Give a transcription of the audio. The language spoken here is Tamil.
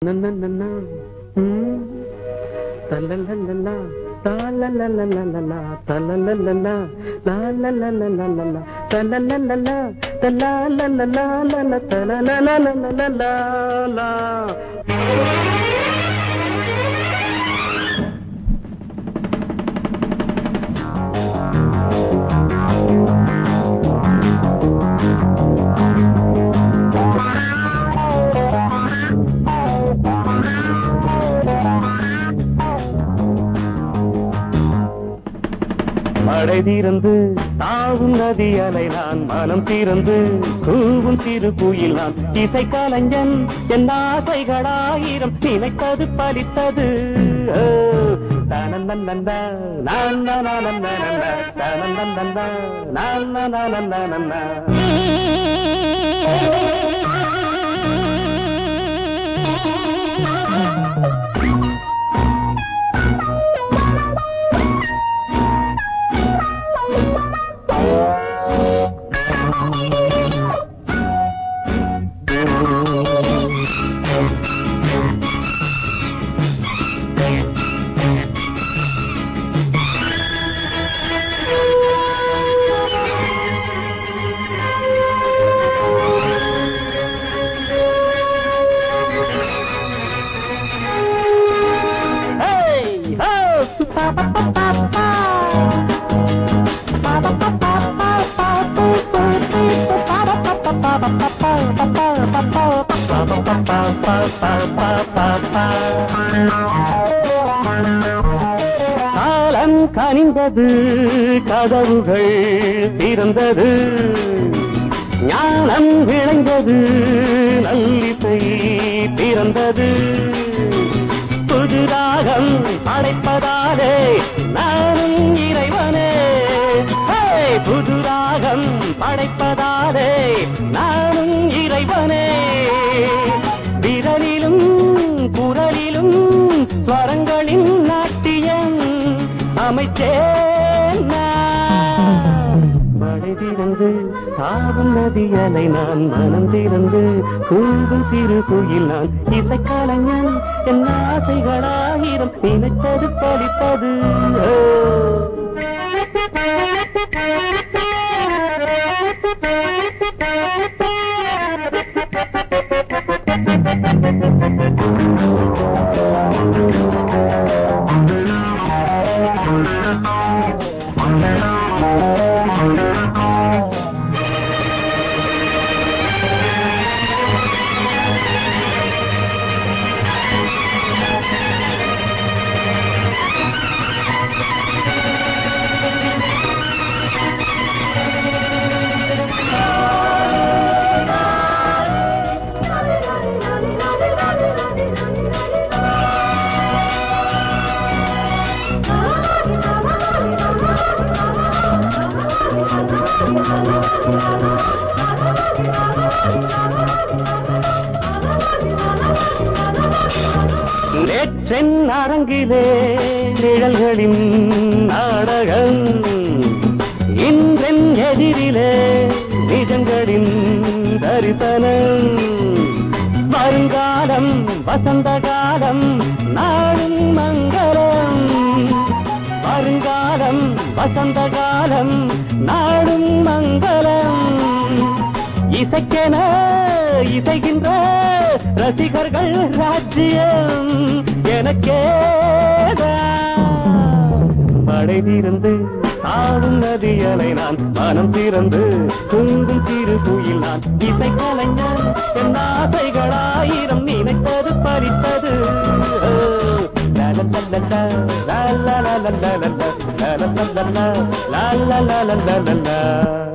நன்னன்னன்னா, ம், தலலலலா, தாலலலலலலா, தலலலலா, லாலலலலலலா, தலலலலா, தலாலலலலலா, தலலலலலலலா. மழை தீர்ந்து தாவும் நதி அலை நான் மனம் தீர்ந்து கூவும் சிறு குயில் நான் இசை கலைஞன் என் ஆசைகளாயிரம் நினைத்தது பலித்தது ஓ, தனனனனனா, நானனனனனனா, தனனனனனா, நானனனனனனா. Hey, ho! காலம் கனிந்தது கதவுகள் திறந்தது ஞானம் விளைந்தது நல்லிசை பிறந்தது புது ராகம் படைப்பதாலே நானும் இறைவனே ஹே! புது ராகம் படைப்பதாலே நானும் இறைவனே விரலிலும் குரலிலும் ஸ்வரங்களின் நாட்டியம் அமைச்சேன் நான். மழை திறந்து தாவும் நதி அலை நான் மனம் திறந்து கூடும் சிறு குயில் நான் இசைக்கலைஞன் என் ஆசைகளாயிரம் நினைத்தது பலித்தது ஓ. நேற்றென் அரங்கிலே நிழல்களின் நாடகம் இன்றென் எதிரிலே நிஜங்களின் தரிசனம் வருங்காலம் வசந்த காலம் நாடும் மங்களம் வருங்காலம் வசந்த காலம் நாடும் மங்களம் இசைக்கென இசைகின்ற ரசிகர்கள் ராஜ்யம் எனக்கேதான் மழை தீர்ந்து ஆடும் நதி அலை நான் மனம் திறந்து தூங்கும் சிறு குயில் நான் இசை கலைஞன் என் ஆசைகளாயிரம் நினைத்தது பறித்தது லா லா லா லா லா லா லா லா லா லா லா லா லா லா லா லா லா லா